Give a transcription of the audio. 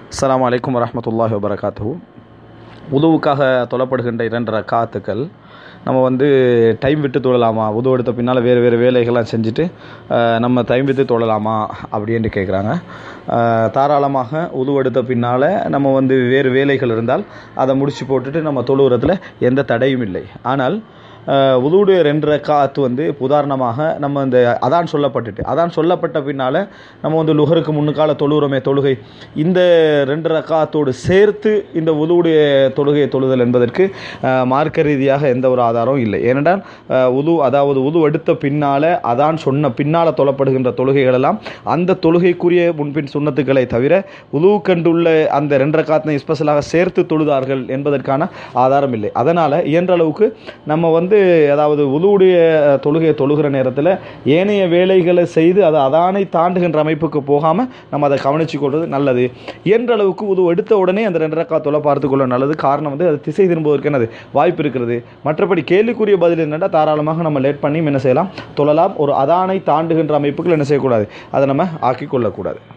அஸ்ஸலாமு அலைக்கும் வரஹ்மத்துல்லாஹி வபரகாத்துஹு உதுவுக்காக தொழப்படுகின்ற இரண்டு ரக்காத்துக்கள் நம்ம வந்து டைம் விட்டு தொழலாமா உது எடுத்த பின்னால் வேறு வேறு வேலைகள்லாம் செஞ்சுட்டு அஹ், நம்ம டைம் விட்டு தொழலாமா அப்படின்னு கேட்குறாங்க தாராளமாக உது எடுத்த பின்னால் நம்ம வந்து வேறு வேலைகள் இருந்தால் அதை முடிச்சு போட்டுட்டு நம்ம தொழுகிறதுல எந்த தடையும் இல்லை ஆனால் அஹ், உதுவுடைய ரெண்டு ரக்காத்து வந்து உதாரணமாக நம்ம இந்த அதான் சொல்லப்பட்டுட்டு அதான் சொல்லப்பட்ட பின்னால் நம்ம வந்து லுகருக்கு முன்னுக்கால தொழுகிறோமே தொழுகை இந்த ரெண்டு ரக்காத்தோடு சேர்த்து இந்த உதுவுடைய தொழுகையை தொழுதல் என்பதற்கு அஹ், மார்க்க ரீதியாக எந்த ஒரு ஆதாரமும் இல்லை ஏனென்றால் அஹ், உது அதாவது உது எடுத்த பின்னால் அதான் சொன்ன பின்னால் தொழப்படுகின்ற தொழுகைகள் எல்லாம் அந்த தொழுகைக்குரிய முன்பின் சுண்ணத்துக்களை தவிர உது கண்டுள்ள அந்த ரெண்டு ரக்காத்தினை ஸ்பெஷலாக சேர்த்து தொழுதார்கள் என்பதற்கான ஆதாரம் இல்லை அதனால் இயன்ற அளவுக்கு நம்ம வந்து அதாவது உதுவுடைய அஹ், தொழுகையை தொழுகிற நேரத்தில் ஏனைய வேலைகளை செய்து அதை அதானை தாண்டுகின்ற அமைப்புக்கு போகாமல் நம்ம அதை கவனிச்சு கொள்வது நல்லது இயன்ற அளவுக்கு உது எடுத்த உடனே அந்த ரெண்டு ரக்கா தொலை பார்த்துக்கொள்ள நல்லது காரணம் வந்து அது திசை திரும்புவதற்கு என்னது வாய்ப்பு இருக்கிறது மற்றபடி கேள்விக்குரிய பதில் என்னென்னா தாராளமாக நம்ம லேட் பண்ணி என்ன செய்யலாம் தொழலாம் ஒரு அதானை தாண்டுகின்ற அமைப்புகள் என்ன செய்யக்கூடாது அதை நம்ம ஆக்கிக் கொள்ளக்கூடாது